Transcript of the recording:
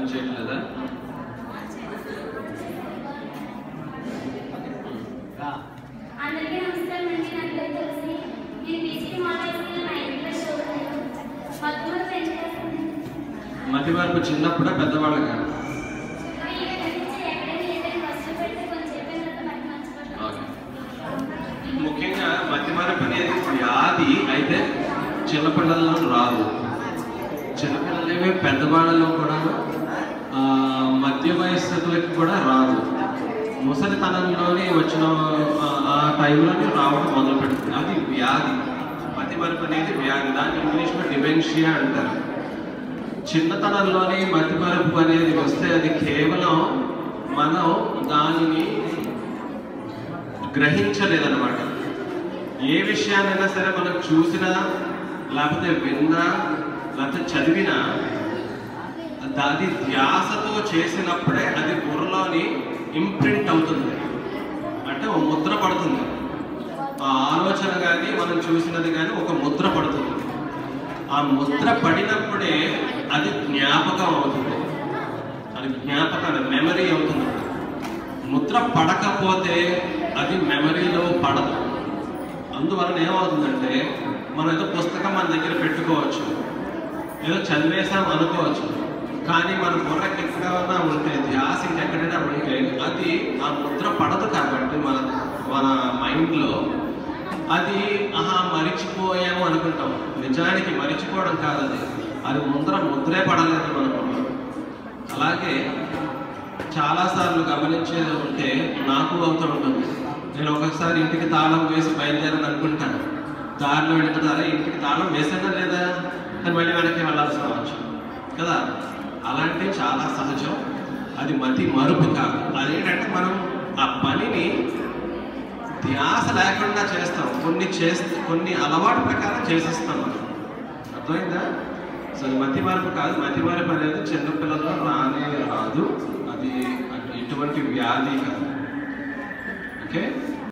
పని చేయట్లేదా అందరికీ నమస్కారం అండి నా పేరు తులసి నేను బీసీ మాట్లాడుతున్న నా ఇంట్లో చూడలేదు మధుర ఏం చేస్తుంది మతి మార్పు చిన్నప్పుడా పెద్దవాళ్ళగా ఎక్కడి నుంచి ఎక్కడికి ఏదైనా వస్తువు పెడితే కొంచెం చెప్పిన తర్వాత బట్టి మర్చిపోతాను ఓకే. ముఖ్యంగా మతి మార్పు అనేది వ్యాధి అయితే చిన్నపిల్లల్లో రాదు చిన్నపిల్లలేమే పెద్దవాళ్ళలో కూడా ఆ, మధ్య వయస్సులకు కూడా రాదు ముసలితనంలోనే వచ్చిన ఆ, ఆ టైంలోనే రావడం మొదలు పెడుతుంది అది వ్యాధి మతి మార్పు అనేది వ్యాధి దాన్ని ఇంగ్లీష్లో డిమెన్షియా అంటారు చిన్నతనంలోనే మతి మరుపు అనేది వస్తే అది కేవలం మనం దానిని గ్రహించలేదన్నమాట ఏ విషయాన్నైనా సరే మనం చూసినా లేకపోతే విన్నా లేకపోతే చదివినా అది ధ్యాసతో చేసినప్పుడే అది బుర్రలోని ఇంప్రింట్ అవుతుంది అంటే ఒక ముద్ర పడుతుంది ఆ ఆలోచన కానీ మనం చూసినది కానీ ఒక ముద్ర పడుతుంది ఆ ముద్ర పడినప్పుడే అది జ్ఞాపకం అవుతుంది అది జ్ఞాపకం మెమరీ అవుతుంది ముద్ర పడకపోతే అది మెమరీలో పడదు అందువలన ఏమవుతుందంటే మనం ఏదో పుస్తకం మన దగ్గర పెట్టుకోవచ్చు ఏదో చదివేసాం అనుకోవచ్చు కానీ మన బుర్రకి ఎక్కడైనా ఉంటే ధ్యాస ఇంకెక్కడైనా ఉంటే అది ఆ ముద్ర పడదు కాబట్టి మన మన మైండ్లో అది ఆహా మరిచిపోయాము అనుకుంటాం నిజానికి మరిచిపోవడం కాదు అది అది ముద్ర ముద్రే పడలేదు మన బుర్రలో అలాగే చాలాసార్లు గమనించేది ఉంటే నాకు అవుతూ ఉంటుంది నేను ఒకసారి ఇంటికి తాళం వేసి బయలుదేరని అనుకుంటాను దారిలో వెళ్తారా ఇంటికి తాళం వేసానా లేదా అని మళ్ళీ వెనక్కి వెళ్ళాల్సి రావచ్చు కదా అలాంటివి చాలా సహజం అది మతి మరుపు కాదు అదేంటంటే మనం ఆ పనిని ధ్యాస లేకుండా చేస్తాం కొన్ని చేస్తే కొన్ని అలవాటు ప్రకారం చేసేస్తాం మనం అర్థమైందా సో అది మతి మార్పు కాదు మతి మార్పు అనేది చిన్నపిల్లల్లో రానే రాదు అది ఇటువంటి వ్యాధి కాదు ఓకే